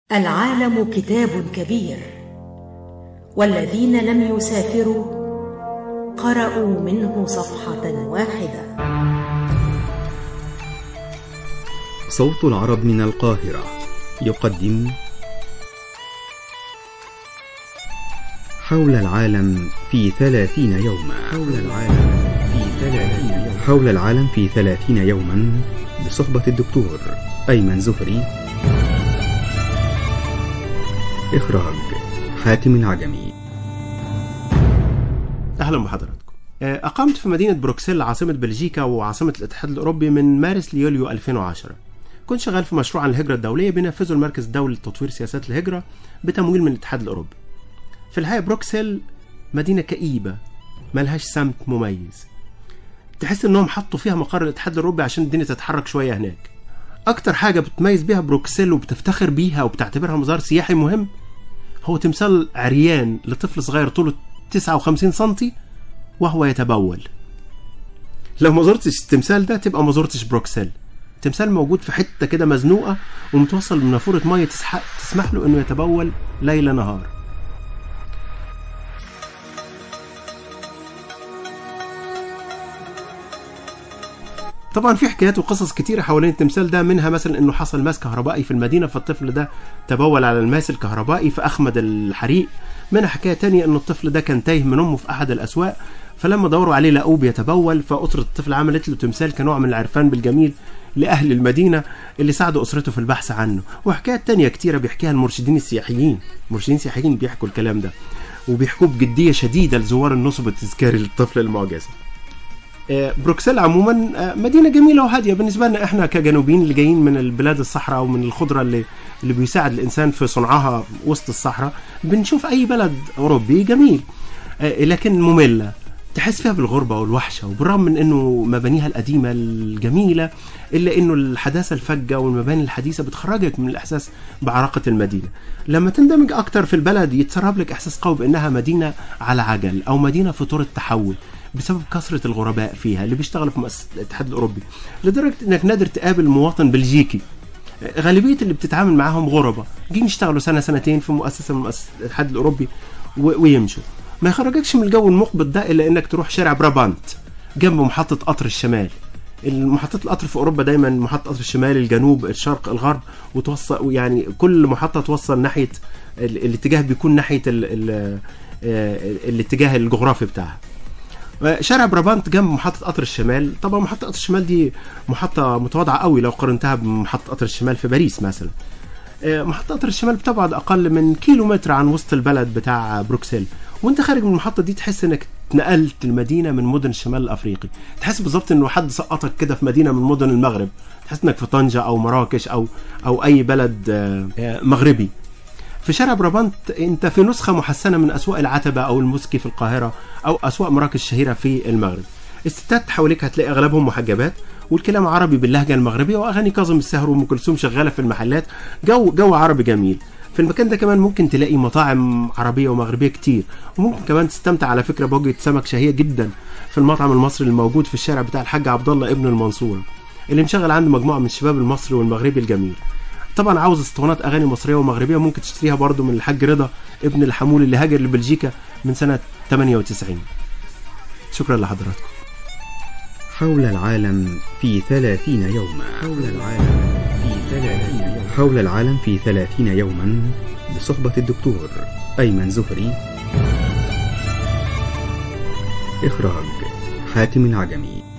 العالم كتاب كبير والذين لم يسافروا قرأوا منه صفحة واحدة صوت العرب من القاهرة يقدم حول العالم في ثلاثين يوما حول العالم في ثلاثين يوما حول العالم في ثلاثين يوما بصحبة الدكتور أيمن زهري إخراج حاتم عجمي اهلا بحضراتكم آه، اقمت في مدينه بروكسل عاصمه بلجيكا وعاصمه الاتحاد الاوروبي من مارس ليوليو 2010 كنت شغال في مشروع عن الهجره الدوليه بينفذه المركز الدولي لتطوير سياسات الهجره بتمويل من الاتحاد الاوروبي في الحقيقه بروكسل مدينه كئيبه ملهاش سمت مميز تحس انهم حطوا فيها مقر الاتحاد الاوروبي عشان الدنيا تتحرك شويه هناك اكتر حاجه بتميز بيها بروكسل وبتفتخر بيها وبتعتبرها مزار سياحي مهم هو تمثال عريان لطفل صغير طوله 59 سنتي وهو يتبول لو ما زرتش التمثال ده تبقى ما زرتش بروكسل تمثال موجود في حته كده مزنوقه ومتوصل بنافوره ميه تسح... تسمح له انه يتبول ليل نهار طبعا في حكايات وقصص كتيره حوالين التمثال ده منها مثلا انه حصل ماس كهربائي في المدينه فالطفل ده تبول على الماس الكهربائي فاخمد الحريق منها حكايه تانية انه الطفل ده كان تايه من امه في احد الاسواق فلما دوروا عليه لقوه بيتبول فاسره الطفل عملت له تمثال كنوع من العرفان بالجميل لاهل المدينه اللي ساعدوا اسرته في البحث عنه وحكايات تانية كتيره بيحكيها المرشدين السياحيين مرشدين السياحيين بيحكوا الكلام ده وبيحكوه بجديه شديده لزوار النصب التذكاري للطفل المعجزه آه، بروكسل عموما آه، مدينه جميله وهاديه بالنسبه لنا احنا كجنوبيين اللي جايين من البلاد الصحراء ومن الخضره اللي اللي بيساعد الانسان في صنعها وسط الصحراء بنشوف اي بلد اوروبي جميل آه، لكن ممله تحس فيها بالغربه والوحشه وبالرغم من انه مبانيها القديمه الجميله الا انه الحداثه الفجه والمباني الحديثه بتخرجك من الاحساس بعراقه المدينه لما تندمج اكتر في البلد يتسرب لك احساس قوي بانها مدينه على عجل او مدينه في طور التحول بسبب كثره الغرباء فيها اللي بيشتغلوا في مؤسسه الاتحاد الاوروبي لدرجه انك نادر تقابل مواطن بلجيكي غالبيه اللي بتتعامل معاهم غرباء جايين يشتغلوا سنه سنتين في مؤسسه من مؤسسات الاتحاد الاوروبي و- ويمشوا ما يخرجكش من الجو المقبض ده الا انك تروح شارع برابانت جنب محطه قطر الشمال المحطات القطر في اوروبا دايما محطه قطر الشمال الجنوب الشرق الغرب وتوصل يعني كل محطه توصل ناحيه ال- الاتجاه بيكون ناحيه ال ال الاتجاه الجغرافي بتاعها شارع برابانت جنب محطة قطر الشمال طبعا محطة قطر الشمال دي محطة متواضعة قوي لو قارنتها بمحطة قطر الشمال في باريس مثلا آه، محطة قطر الشمال بتبعد أقل من كيلو متر عن وسط البلد بتاع بروكسل وانت خارج من المحطة دي تحس انك اتنقلت المدينة من مدن الشمال الأفريقي تحس بالظبط انه حد سقطك كده في مدينة من مدن المغرب تحس انك في طنجة أو مراكش أو أو أي بلد آه، آه، مغربي في شارع برابانت انت في نسخه محسنه من اسواق العتبه او المسكي في القاهره او اسواق مراكش الشهيره في المغرب الستات حواليك هتلاقي اغلبهم محجبات والكلام عربي باللهجه المغربيه واغاني كاظم الساهر وام كلثوم شغاله في المحلات جو جو عربي جميل في المكان ده كمان ممكن تلاقي مطاعم عربيه ومغربيه كتير وممكن كمان تستمتع على فكره بوجبه سمك شهيه جدا في المطعم المصري الموجود في الشارع بتاع الحاج عبد الله ابن المنصوره اللي مشغل عنده مجموعه من الشباب المصري والمغربي الجميل طبعا عاوز اسطوانات اغاني مصريه ومغربيه ممكن تشتريها برضو من الحاج رضا ابن الحمول اللي هاجر لبلجيكا من سنه 98 شكرا لحضراتكم حول العالم في ثلاثين يوما حول العالم في ثلاثين يوما حول العالم في ثلاثين يوما بصحبة الدكتور أيمن زهري إخراج حاتم عجمي